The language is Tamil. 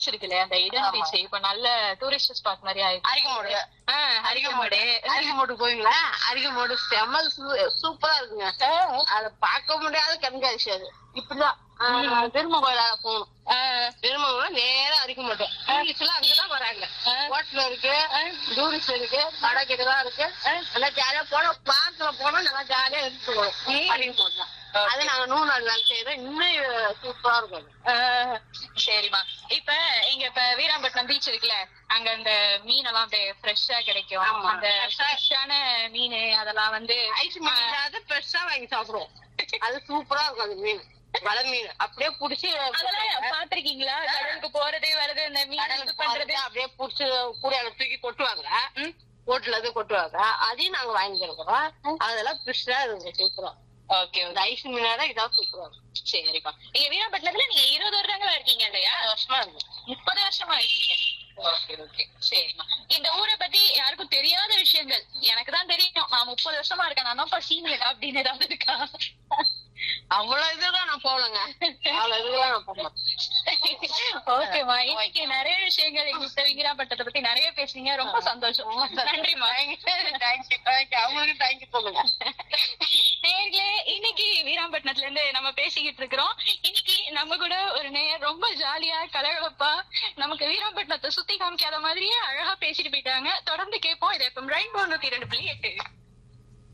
இருக்குல்ல அந்த இடன் ஆமா. பீச் இப்ப நல்ல டூரிஸ்ட் ஸ்பாட் மாதிரி ஆயிடுச்சு அரிக்கமோடு ஆஹ் ஹரிகமோடு அரிக்கமோடு போவீங்களா அரிக்கமோடு செம்ம சூப்பரா இருக்குங்க அத பார்க்க முடியாத கண்காட்சி அது இப்படிதான் ஆஹ், பெருமை கோயிலால போகணும் பெருமை கோயில் நேரா அரிக்க மாட்டோம் டூரிஸ்ட் எல்லாம் அங்கதான் வராங்க ஹோட்டல் இருக்கு டூரிஸ்ட் இருக்கு கடை கிட்ட தான் இருக்கு நல்லா ஜாலியா போனோம் பார்க்கல போனா நல்லா ஜாலியா எடுத்து போகணும் அரிக்க போட்டோம் அது நாங்க நூறு நாள் வேலை செய்யறோம் இன்னும் சூப்பரா இருக்கும் அது. ஆஹ் சரிம்மா இப்ப இங்க இப்ப வீராம்பட்டினம் பீச் இருக்குல்ல அங்க அந்த மீன் எல்லாம் அப்படியே ஃப்ரெஷ்ஷா கிடைக்கும் ஆமா. அந்த ஃப்ரெஷ்ஷான மீன் அதெல்லாம் வந்து ஐஸ் மீன் இல்லாத ஃப்ரெஷ்ஷா வாங்கி சாப்பிடுவோம் அது சூப்பரா இருக்கும் அது மீன் வலை மீன் அப்படியே புடிச்சு அதெல்லாம் பாத்திருக்கீங்களா கடலுக்கு போறது வருது இந்த மீன் இது கடலுக்கு பண்றது போறது அப்படியே புடிச்சு கூடையால தூக்கி கொட்டுவாங்க ம். போட்டுல இருந்து கொட்டுவாங்க அதையும் நாங்க வாங்கி இருக்கிறோம் அதெல்லாம் ஃப்ரெஷ்ஷா இருக்கும் சூப்பரா ஓகே இந்த ஐஸ் மீனோட இதான் சூப்பரா இருக்கும் சரிப்பா இங்க வீராம்பட்டினத்துல நீங்க இருபது வருடங்களா இருக்கீங்க இல்லையா வருஷமா இருக்கும் முப்பது வருஷமா இருக்கீங்க ஓகே ஓகே சரிம்மா இந்த ஊரை பத்தி யாருக்கும் தெரியாத விஷயங்கள் எனக்கு தான் தெரியும் நான் முப்பது வருஷமா இருக்கேன் நான் தான் சீனியர் அப்படின்னு ஏதாவது இருக்கா அவ்வளவு இதுதான் நான் போகலங்க அவ்வளவு இதுக்கெல்லாம் நான் போக மாட்டேன் ஓகேமா இன்னைக்கு நிறைய விஷயங்கள் எங்கிட்ட வீராம்பட்டத்தை பத்தி நிறைய பேசுனீங்க ரொம்ப சந்தோஷம் நன்றிமா தேங்க்யூ தேங்க்யூ அவங்களுக்கு தேங்க்யூ சொல்லுங்க நேர்களே இன்னைக்கு வீராம்பட்டினத்துல இருந்து நம்ம பேசிக்கிட்டு இருக்கிறோம் இன்னைக்கு நம்ம கூட ஒரு நேயர் ரொம்ப ஜாலியா கலகலப்பா நமக்கு வீராம்பட்டினத்தை சுத்தி காமிக்காத மாதிரியே அழகா பேசிட்டு போயிட்டாங்க தொடர்ந்து கேட்போம் இது எப்ப ரெயின்போ நூத்தி ரெண்டு புள்ளி எட்டு